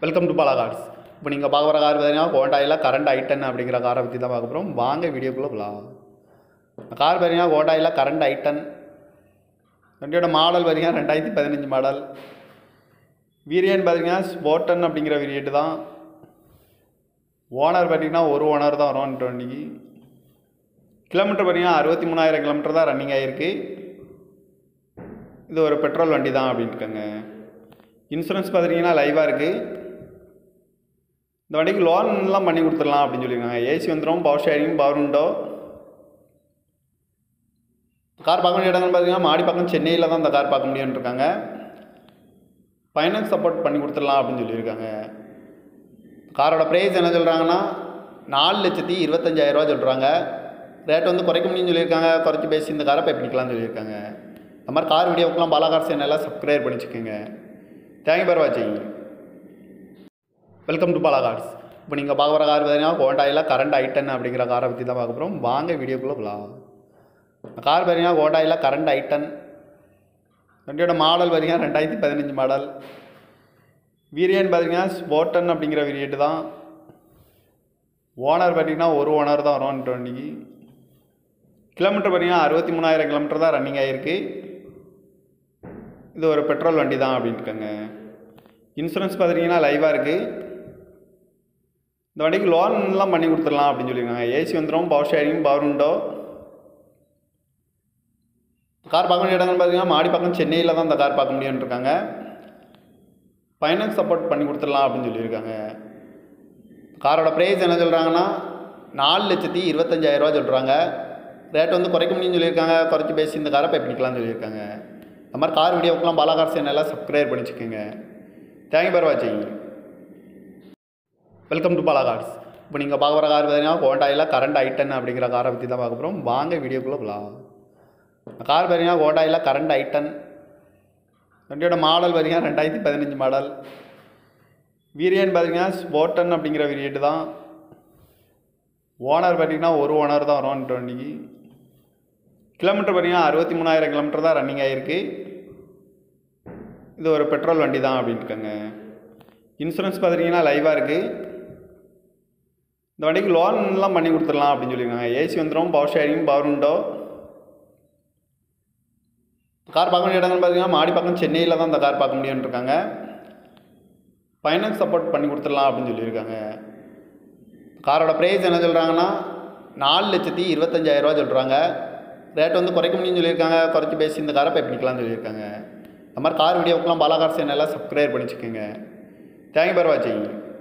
welcome to Bala cars இப்போ நீங்கள் பார்க்க போகிற கார் பார்த்தீங்கன்னா ஹோண்டாயில் கரண்ட் ஐ டென் அப்படிங்கிற காரை பற்றி தான் பார்க்க போகிறோம் வாங்க வீடியோக்குள்ளே போகலாம் கார் பார்த்தீங்கன்னா ஹோண்டாயில் கரண்ட் ஐ டென் வண்டியோட மாடல் பார்த்தீங்கன்னா ரெண்டாயிரத்தி பதினஞ்சு மாடல் வீரியன் பார்த்தீங்கன்னா ஸ்போர்டன் அப்படிங்கிற வேரியண்ட் தான் ஓனர் பார்த்தீங்கன்னா ஒரு ஓனர் தான் வரும் இந்த வண்டிக்கு கிலோமீட்டர் பார்த்தீங்கன்னா அறுபத்தி மூணாயிரம் கிலோமீட்டர் தான் ரன்னிங் ஆகிருக்கு இது ஒரு பெட்ரோல் வண்டி தான் அப்படின்ட்டுருக்காங்க இன்சூரன்ஸ் பார்த்துட்டிங்கன்னா லைவாக இருக்குது இந்த வண்டிக்கு லோன்லாம் பண்ணி கொடுத்துடலாம் அப்படின்னு சொல்லியிருக்காங்க ஏசி வந்துடும் பவர் ஷேரிங் பவர் உண்டோ கார் பார்க்க வேண்டிய இடங்கள் பார்த்தீங்கன்னா மாடி பக்கம் சென்னையில் தான் இந்த கார் பார்க்க முடியும்னு இருக்காங்க ஃபைனான்ஸ் சப்போர்ட் பண்ணி கொடுத்துடலாம் அப்படின்னு சொல்லியிருக்காங்க காரோட ப்ரைஸ் என்ன சொல்கிறாங்கன்னா நாலு லட்சத்தி இருபத்தஞ்சாயிரரூவா சொல்கிறாங்க ரேட் வந்து குறைக்க முடியும்னு சொல்லியிருக்காங்க குறைச்சி பேசி இந்த காரை பை பண்ணிக்கலாம்னு சொல்லியிருக்காங்க இந்த மாதிரி கார் வீடியோக்கெலாம் பாலா கார் சேனலில் சப்ஸ்கிரைப் பண்ணிச்சுக்கோங்க தேங்க்யூ ஃபார் வாட்சிங் வெல்கம் டு பாலா கார்ஸ் இப்போ நீங்கள் பார்க்க போகிற கார் பார்த்தீங்கன்னா ஹோண்டாயில் கரண்ட் ஐ டென் அப்படிங்கிற காரை பற்றி தான் பார்க்க போகிறோம் வாங்க வீடியோக்குள்ளே போகலாம் கார் பார்த்தீங்கன்னா ஹோண்டாயில் கரண்ட் ஐ டென் வண்டியோட மாடல் பார்த்தீங்கன்னா ரெண்டாயிரத்தி பதினஞ்சு மாடல் வீரியன் பார்த்தீங்கன்னா ஸ்போர்டன் அப்படிங்கிற வேரியண்ட் தான் ஓனர் பார்த்தீங்கன்னா ஒரு ஓனர் தான் வரும் இந்த வண்டிக்கு கிலோமீட்டர் பார்த்தீங்கன்னா அறுபத்தி மூணாயிரம் கிலோமீட்டர் தான் ரன்னிங் ஆகிருக்கு இது ஒரு பெட்ரோல் வண்டி தான் அப்படின்ட்டுருக்காங்க இன்சூரன்ஸ் பார்த்துட்டிங்கன்னா லைவாக இருக்குது இந்த வண்டிக்கு லோன்லாம் பண்ணி கொடுத்துடலாம் அப்படின்னு சொல்லியிருக்காங்க ஏசி வந்துடும் பவர் ஷேரிங் பவர் உண்டோ கார் பார்க்க வேண்டிய இடங்கள் பார்த்தீங்கன்னா மாடி பக்கம் சென்னையில் தான் இந்த கார் பார்க்க முடியும்னு இருக்காங்க ஃபைனான்ஸ் சப்போர்ட் பண்ணி கொடுத்துடலாம் அப்படின்னு சொல்லியிருக்காங்க காரோட ப்ரைஸ் என்ன சொல்கிறாங்கன்னா நாலு லட்சத்தி இருபத்தஞ்சாயிரரூவா சொல்கிறாங்க ரேட் வந்து குறைக்க முடியும்னு சொல்லியிருக்காங்க குறைச்சி பேசி இந்த காரை பை பண்ணிக்கலாம்னு சொல்லியிருக்காங்க இந்த மாதிரி கார் வீடியோக்கெலாம் பாலா கார் சேனலில் சப்ஸ்கிரைப் பண்ணிச்சுக்கோங்க தேங்க்யூ ஃபார் வாட்சிங் வெல்கம் டு பாலா கார்ஸ் இப்போ நீங்கள் பார்க்க போகிற கார் பார்த்தீங்கன்னா ஹோண்டாயில் கரண்ட் ஐ டென் அப்படிங்கிற காரை பற்றி தான் பார்க்க போகிறோம் வாங்க வீடியோக்குள்ளே போகலாம் கார் பார்த்தீங்கன்னா ஹோண்டாயில் கரண்ட் ஐ டென் வண்டியோட மாடல் பார்த்தீங்கன்னா ரெண்டாயிரத்தி பதினஞ்சு மாடல் வீரியன் பார்த்தீங்கன்னா ஸ்போர்டன் அப்படிங்கிற வேரியண்ட் தான் ஓனர் பார்த்தீங்கன்னா ஒரு ஓனர் தான் வரும் இந்த வண்டிக்கு கிலோமீட்டர் பார்த்தீங்கன்னா அறுபத்தி மூணாயிரம் கிலோமீட்டர் தான் ரன்னிங் ஆகிருக்கு இது ஒரு பெட்ரோல் வண்டி தான் அப்படின்ட்டுருக்காங்க இன்சூரன்ஸ் பார்த்துட்டிங்கன்னா லைவாக இருக்குது இந்த வண்டிக்கு லோன்லாம் பண்ணி கொடுத்துடலாம் அப்படின்னு சொல்லியிருக்காங்க ஏசி வந்துடும் பவர் ஷேரிங் பவர் உண்டோ கார் பார்க்க வேண்டிய இடங்கள் பார்த்தீங்கன்னா மாடி பக்கம் சென்னையில் தான் இந்த கார் பார்க்க முடியும்னு இருக்காங்க ஃபைனான்ஸ் சப்போர்ட் பண்ணி கொடுத்துடலாம் அப்படின்னு சொல்லியிருக்காங்க காரோட ப்ரைஸ் என்ன சொல்கிறாங்கன்னா நாலு லட்சத்தி இருபத்தஞ்சாயிரரூவா சொல்கிறாங்க ரேட் வந்து குறைக்க முடியும்னு சொல்லியிருக்காங்க குறைச்சி பேசி இந்த காரை பை பண்ணிக்கலாம்னு சொல்லியிருக்காங்க இந்த மாதிரி கார் வீடியோக்கெலாம் பாலா கார் சேனலில் சப்ஸ்கிரைப் பண்ணிச்சுக்கோங்க தேங்க்யூ ஃபார் வாட்சிங்